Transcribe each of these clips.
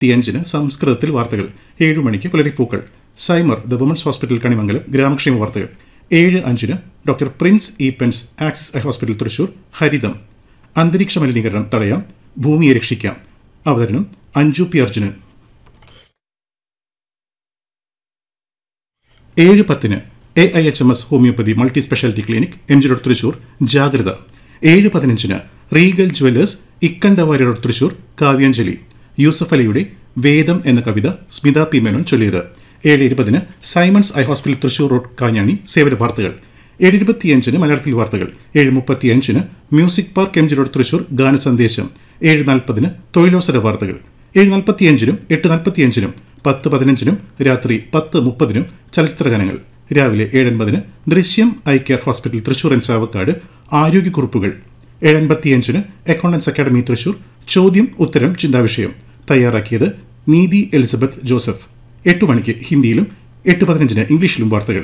അഞ്ചിന് സംസ്കൃതത്തിൽ വാർത്തകൾ ഏഴ് മണിക്ക് പുലരിപ്പൂക്കൾ സൈമർ ദ വുമൻസ് ഹോസ്പിറ്റൽ കണിമംഗലം ഗ്രാമക്ഷേമ വാർത്തകൾ ഏഴ് അഞ്ചിന് ഡോക്ടർ പ്രിൻസ് ഇ പെൻസ് ആക്സിസ് ഐ ഹോസ്പിറ്റൽ തൃശൂർ ഹരിതം അന്തരീക്ഷ മലിനീകരണം തടയാം ഭൂമിയെ രക്ഷിക്കാം അവതരണം അഞ്ജു പി അർജുനൻ ഏഴ് പത്തിന് A I H M S homoeopathy multi speciality clinic M G road Thrissur ജാഗ്രത ഏഴ് പതിനഞ്ചിന് Regal jewellers Ikkandavari road Thrissur Kavyanjali Yusuf അലിയുടെ വേദം എന്ന കവിത സ്മിത പി മേനോൻ ചൊല്ലിയത് ഏഴ് ഇരുപതിന് Simons eye hospital Thrissur road Kanjani സേവന വാർത്തകൾ ഏഴ് ഇരുപത്തിയഞ്ചിന് മലയാളത്തിൽ വാർത്തകൾ ഏഴ് മുപ്പത്തിയഞ്ചിന് music park M G road Thrissur ഗാനസന്ദേശം ഏഴ് നാൽപ്പതിന് തൊഴിലവസര വാർത്തകൾ ഏഴ് നാൽപ്പത്തിയഞ്ചിനും എട്ട് നാൽപ്പത്തിയഞ്ചിനും പത്ത് പതിനഞ്ചിനും രാത്രി പത്ത് മുപ്പതിനും ചലച്ചിത്ര ഗാനങ്ങൾ രാവിലെ ഏഴൻപതിന് Drishyam eye care hospital Thrissur and Chavakkad ആരോഗ്യക്കുറിപ്പുകൾ ഏഴൻപത്തിയഞ്ചിന് അക്കൗണ്ടൻസ് അക്കാദമി തൃശൂർ ചോദ്യം ഉത്തരം ചിന്താവിഷയം തയ്യാറാക്കിയത് നീതി എലിസബത്ത് ജോസഫ് എട്ട് മണിക്ക് ഹിന്ദിയിലും എട്ട് പതിനഞ്ചിന് ഇംഗ്ലീഷിലും വാർത്തകൾ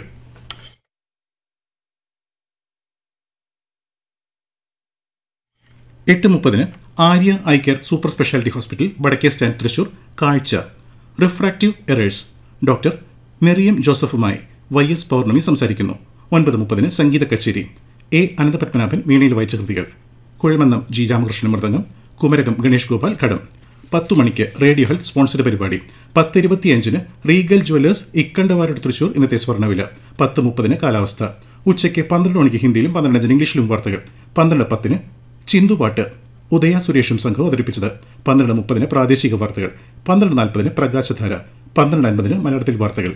എട്ട് മുപ്പതിന് Arya eye care super speciality hospital വടക്കേ സ്റ്റാൻഡ് തൃശൂർ കാഴ്ച റിഫ്രാക്റ്റീവ് എറേഴ്സ് ഡോക്ടർ മെറിയം ജോസഫുമായി വൈ എസ് പൗർണമി സംസാരിക്കുന്നു ഒൻപത് മുപ്പതിന് സംഗീത കച്ചേരി എ അനന്തപത്മനാഭൻ വീണയിൽ വായിച്ച കൃതികൾ കുഴമന്നം ജി രാമകൃഷ്ണൻ മൃദംഗം കുമരകം ഗണേഷ് ഗോപാൽ ഘടം പത്തു മണിക്ക് റേഡിയോ ഹെൽത്ത് സ്പോൺസർഡ് പരിപാടി പത്ത് ഇരുപത്തിയഞ്ചിന് റീഗൽ ജ്വല്ലേഴ്സ് ഇക്കണ്ടവാരുടെ തൃശൂർ ഇന്നത്തെ സ്വർണ്ണവില പത്ത് മുപ്പതിന് കാലാവസ്ഥ ഉച്ചയ്ക്ക് പന്ത്രണ്ട് മണിക്ക് ഹിന്ദിയിലും പന്ത്രണ്ടഞ്ചിന് ഇംഗ്ലീഷിലും വാർത്തകൾ പന്ത്രണ്ട് പത്തിന് ചിന്തുപാട്ട് ഉദയ സുരേഷും സംഘവും അവതരിപ്പിച്ചത് പന്ത്രണ്ട് മുപ്പതിന് പ്രാദേശിക വാർത്തകൾ പന്ത്രണ്ട് നാൽപ്പതിന് പ്രകാശധാര പന്ത്രണ്ട് അൻപതിന് മലയാളത്തിൽ വാർത്തകൾ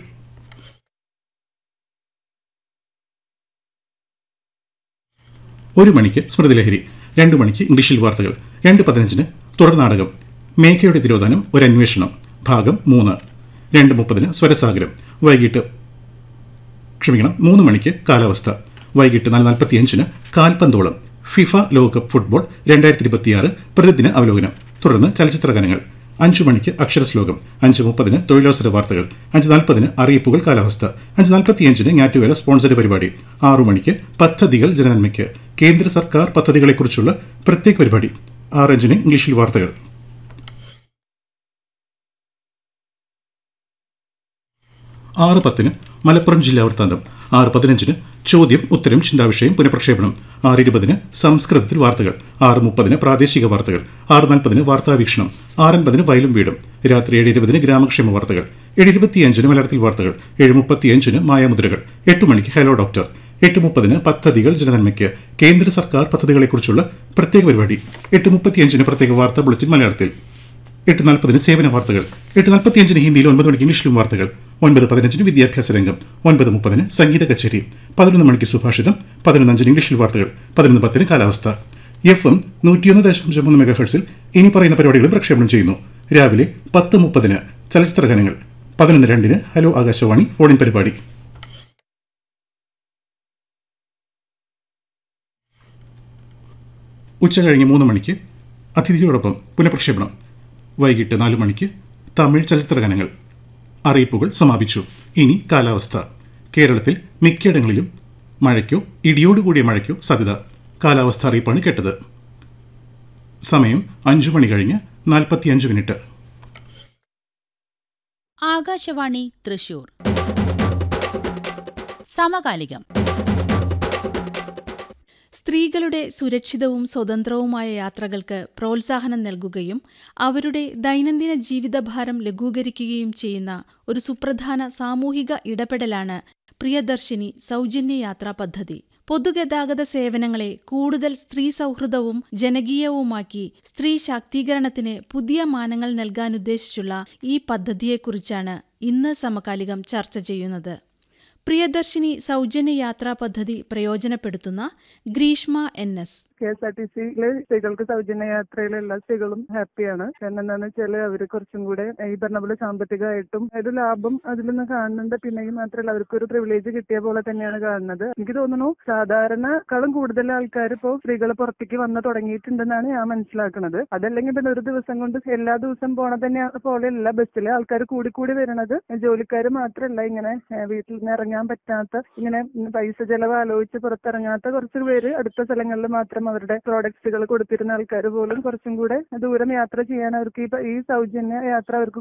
ഒരു മണിക്ക് സ്മൃതിലഹരി രണ്ട് മണിക്ക് ഇംഗ്ലീഷിൽ വാർത്തകൾ രണ്ട് പതിനഞ്ചിന് തുടർ നാടകം മേഘയുടെ തിരോധാനം ഒരു അന്വേഷണം ഭാഗം മൂന്ന് രണ്ട് മുപ്പതിന് സ്വരസാഗരം വൈകിട്ട് ക്ഷമിക്കണം മൂന്ന് മണിക്ക് കാലാവസ്ഥ വൈകിട്ട് നാല് നാൽപ്പത്തിയഞ്ചിന് കാൽപന്തോളം ഫിഫ ലോകകപ്പ് ഫുട്ബോൾ രണ്ടായിരത്തി ഇരുപത്തിയാറ് പ്രതിദിന അവലോകനം തുടർന്ന് ചലച്ചിത്ര ഗാനങ്ങൾ അഞ്ചു മണിക്ക് അക്ഷരശ്ലോകം അഞ്ച് മുപ്പതിന് തൊഴിലവസര വാർത്തകൾ അഞ്ച് നാൽപ്പതിന് അറിയിപ്പുകൾ കാലാവസ്ഥ അഞ്ച് നാൽപ്പത്തിയഞ്ചിന് ഞാറ്റുവേല സ്പോൺസർഡ് പരിപാടി ആറു മണിക്ക് പദ്ധതികൾ ജനനന്മയ്ക്ക് കേന്ദ്ര സർക്കാർ പദ്ധതികളെക്കുറിച്ചുള്ള പ്രത്യേക പരിപാടി ആറ് അഞ്ചിന് ഇംഗ്ലീഷിൽ വാർത്തകൾ ആറ് പത്തിന് മലപ്പുറം ജില്ലാ വൃത്താന്തം ആറ് പതിനഞ്ചിന് ചോദ്യം ഉത്തരം ചിന്താവിഷയം പുനഃപ്രക്ഷേപണം ആറ് ഇരുപതിന് സംസ്കൃതത്തിൽ വാർത്തകൾ ആറ് മുപ്പതിന് പ്രാദേശിക വാർത്തകൾ ആറ് നാൽപ്പതിന് വാർത്താവീക്ഷണം ആറൻപതിന് വയലും വീടും രാത്രി ഏഴ് ഇരുപതിന് ഗ്രാമക്ഷേമ വാർത്തകൾ ഏഴ് ഇരുപത്തിയഞ്ചിന് മലയാളത്തിൽ വാർത്തകൾ ഏഴ് മുപ്പത്തിയഞ്ചിന് മായാമുദ്രകൾ എട്ട് മണിക്ക് ഹലോ ഡോക്ടർ എട്ട് മുപ്പതിന് പദ്ധതികൾ ജനനന്മയ്ക്ക് കേന്ദ്ര സർക്കാർ പദ്ധതികളെക്കുറിച്ചുള്ള പ്രത്യേക പരിപാടി എട്ട് മുപ്പത്തിയഞ്ചിന് പ്രത്യേക വാർത്ത ബുള്ളറ്റിൻ മലയാളത്തിൽ എട്ട് നാൽപ്പതിന് സേവന വാർത്തകൾ എട്ട് നാൽപ്പത്തിയഞ്ചിന് ഹിന്ദിയിൽ ഒൻപത് മണിക്ക് ഇംഗ്ലീഷിലും വാർത്തകൾ ഒൻപത് പതിനഞ്ചിന് വിദ്യാഭ്യാസ രംഗം ഒൻപത് മുപ്പതിന് സംഗീത കച്ചേരി പതിനൊന്ന് മണിക്ക് സുഭാഷിതം പതിനൊന്നഞ്ചിന് ഇംഗ്ലീഷിൽ വാർത്തകൾ പതിനൊന്ന് പത്തിന് കാലാവസ്ഥ എഫ് എം നൂറ്റിയൊന്ന് ദശാംശം മൂന്ന് മെഗാ ഹെർട്സിൽ ഇനി പറയുന്ന പരിപാടികളും പ്രക്ഷേപണം ചെയ്യുന്നു രാവിലെ പത്ത് മുപ്പതിന് ചലച്ചിത്ര ഗാനങ്ങൾ പതിനൊന്ന് രണ്ടിന് ഹലോ ആകാശവാണി ഫോണിൻ പരിപാടി ഉച്ച കഴിഞ്ഞ് മൂന്ന് മണിക്ക് അതിഥിയോടൊപ്പം പുനഃപ്രക്ഷേപണം വൈകിട്ട് നാല് മണിക്ക് തമിഴ് ചലച്ചിത്ര ഗാനങ്ങൾ അറിയിപ്പുകൾ സമാപിച്ചു ഇനി കാലാവസ്ഥ കേരളത്തിൽ മിക്കയിടങ്ങളിലും മഴയ്ക്കോ ഇടിയോടുകൂടിയ മഴയ്ക്കോ സാധ്യത കാലാവസ്ഥ അറിയിപ്പാണ് കേട്ടത് സമയം അഞ്ചു മണി കഴിഞ്ഞ് നാൽപ്പത്തിയഞ്ച് മിനിറ്റ് ആകാശവാണി തൃശൂർ സമകാലികം സ്ത്രീകളുടെ സുരക്ഷിതവും സ്വതന്ത്രവുമായ യാത്രകൾക്ക് പ്രോത്സാഹനം നൽകുകയും അവരുടെ ദൈനംദിന ജീവിതഭാരം ലഘൂകരിക്കുകയും ചെയ്യുന്ന ഒരു സുപ്രധാന സാമൂഹിക ഇടപെടലാണ് പ്രിയദർശിനി സൗജന്യ യാത്രാ പദ്ധതി പൊതുഗതാഗത സേവനങ്ങളെ കൂടുതൽ സ്ത്രീ സൗഹൃദവും ജനകീയവുമാക്കി സ്ത്രീ ശാക്തീകരണത്തിന് പുതിയ മാനങ്ങൾ നൽകാനുദ്ദേശിച്ചുള്ള ഈ പദ്ധതിയെക്കുറിച്ചാണ് ഇന്ന് സമകാലികം ചർച്ച ചെയ്യുന്നത് പ്രിയദർശിനി സൗജന്യ യാത്രാ പദ്ധതി പ്രയോജനപ്പെടുത്തുന്ന Greeshma N S K S R T സിയില് സ്ത്രീകൾക്ക് സൗജന്യ യാത്രയിൽ എല്ലാ സ്ത്രീകളും ഹാപ്പിയാണ് കാരണം എന്താണെന്ന് വെച്ചാൽ അവര് കുറച്ചും കൂടെ ഈ പറഞ്ഞ പോലെ സാമ്പത്തികമായിട്ടും ഒരു ലാഭം അതിൽ നിന്ന് കാണുന്നുണ്ട് പിന്നെ ഈ മാത്രമല്ല അവർക്ക് ഒരു പ്രിവിലേജ് കിട്ടിയ പോലെ തന്നെയാണ് കാണുന്നത് എനിക്ക് തോന്നുന്നു സാധാരണക്കാളും കൂടുതൽ ആൾക്കാർ ഇപ്പോൾ സ്ത്രീകൾ പുറത്തേക്ക് വന്ന് തുടങ്ങിയിട്ടുണ്ടെന്നാണ് ഞാൻ മനസ്സിലാക്കുന്നത് അതല്ലെങ്കിൽ പിന്നെ ഒരു ദിവസം കൊണ്ട് എല്ലാ ദിവസം പോണ തന്നെ പോലെയല്ല ബസ്സിൽ ആൾക്കാർ കൂടി കൂടി വരണത് ജോലിക്കാർ മാത്രമല്ല ഇങ്ങനെ ഏഹ് വീട്ടിൽ നിന്ന് ഇറങ്ങി പുറത്തിറങ്ങാൻ പറ്റാത്ത ഇങ്ങനെ പൈസ ചെലവ് ആലോചിച്ച് പുറത്തിറങ്ങാത്ത കുറച്ച് പേര് അടുത്ത സ്ഥലങ്ങളിൽ മാത്രം അവരുടെ പ്രോഡക്ട്സുകൾ കൊടുത്തിരുന്ന ആൾക്കാർ പോലും കുറച്ചും കൂടെ ദൂരം യാത്ര ചെയ്യാൻ അവർക്ക് ഈ പ- ഈ സൗജന്യ യാത്ര അവർക്ക്